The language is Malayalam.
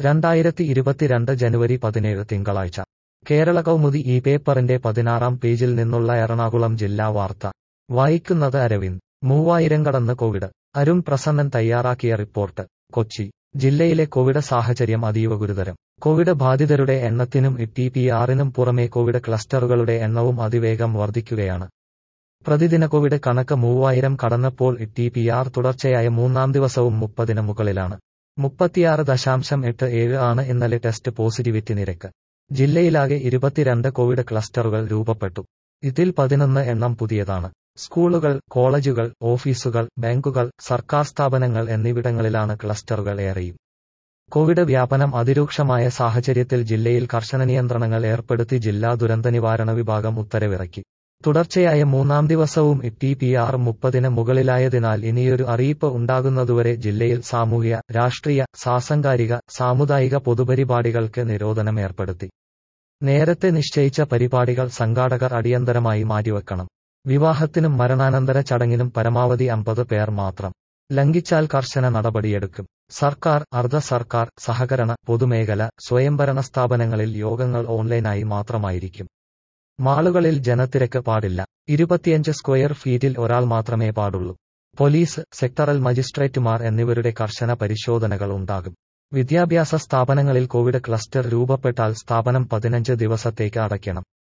രണ്ടായിരത്തി ഇരുപത്തിരണ്ട് ജനുവരി പതിനേഴ് തിങ്കളാഴ്ച കേരള കൗമുദി ഈ പേപ്പറിന്റെ പതിനാറാം പേജിൽ നിന്നുള്ള എറണാകുളം ജില്ലാ വാർത്ത വായിക്കുന്നത് അരവിന്ദ് മൂവായിരം കടന്ന് കോവിഡ് അരുൺ പ്രസന്നൻ തയ്യാറാക്കിയ റിപ്പോർട്ട് കൊച്ചി ജില്ലയിലെ കോവിഡ് സാഹചര്യം അതീവ ഗുരുതരം കോവിഡ് ബാധിതരുടെ എണ്ണത്തിനും ടി പി ആറിനും പുറമെ കോവിഡ് ക്ലസ്റ്ററുകളുടെ എണ്ണവും അതിവേഗം വർദ്ധിക്കുകയാണ് പ്രതിദിന കോവിഡ് കണക്ക് മൂവായിരം കടന്നപ്പോൾ ടി പി ആർ തുടർച്ചയായ മൂന്നാം ദിവസവും മുപ്പതിന് മുകളിലാണ് മുപ്പത്തിയാറ് ദശാംശം എട്ട് ഏഴ് ആണ് ഇന്നലെ ടെസ്റ്റ് പോസിറ്റിവിറ്റി നിരക്ക് ജില്ലയിലാകെ ഇരുപത്തിരണ്ട് കോവിഡ് ക്ലസ്റ്ററുകൾ രൂപപ്പെട്ടു ഇതിൽ പതിനൊന്ന് എണ്ണം പുതിയതാണ് സ്കൂളുകൾ കോളേജുകൾ ഓഫീസുകൾ ബാങ്കുകൾ സർക്കാർ സ്ഥാപനങ്ങൾ എന്നിവിടങ്ങളിലാണ് ക്ലസ്റ്ററുകൾ ഏറെയും കോവിഡ് വ്യാപനം അതിരൂക്ഷമായ സാഹചര്യത്തിൽ ജില്ലയിൽ കർശന നിയന്ത്രണങ്ങൾ ഏർപ്പെടുത്തി ജില്ലാ ദുരന്ത നിവാരണ വിഭാഗം ഉത്തരവിറക്കി തുടർച്ചയായ മൂന്നാം ദിവസവും ടി പി ആർ മുപ്പതിന് മുകളിലായതിനാൽ ഇനിയൊരു അറിയിപ്പ് ഉണ്ടാകുന്നതുവരെ ജില്ലയിൽ സാമൂഹ്യ രാഷ്ട്രീയ സാംസ്കാരിക സാമുദായിക പൊതുപരിപാടികൾക്ക് നിരോധനം ഏർപ്പെടുത്തി നേരത്തെ നിശ്ചയിച്ച പരിപാടികൾ സംഘാടകർ അടിയന്തരമായി മാറ്റിവെക്കണം വിവാഹത്തിനും മരണാനന്തര ചടങ്ങിനും പരമാവധി അമ്പത് പേർ മാത്രം ലംഘിച്ചാൽ കർശന നടപടിയെടുക്കും സർക്കാർ അർദ്ധ സർക്കാർ സഹകരണ പൊതുമേഖല സ്വയംഭരണ സ്ഥാപനങ്ങളിൽ യോഗങ്ങൾ ഓൺലൈനായി മാത്രമായിരിക്കും മാളുകളിൽ ജനത്തിരക്ക് പാടില്ല ഇരുപത്തിയഞ്ച് സ്ക്വയർ ഫീറ്റിൽ ഒരാൾ മാത്രമേ പാടുള്ളൂ പോലീസ് സെക്ടറൽ മജിസ്ട്രേറ്റുമാർ എന്നിവരുടെ കർശന പരിശോധനകൾ ഉണ്ടാകും വിദ്യാഭ്യാസ സ്ഥാപനങ്ങളിൽ കോവിഡ് ക്ലസ്റ്റർ രൂപപ്പെട്ടാൽ സ്ഥാപനം പതിനഞ്ച് ദിവസത്തേക്ക് അടയ്ക്കണം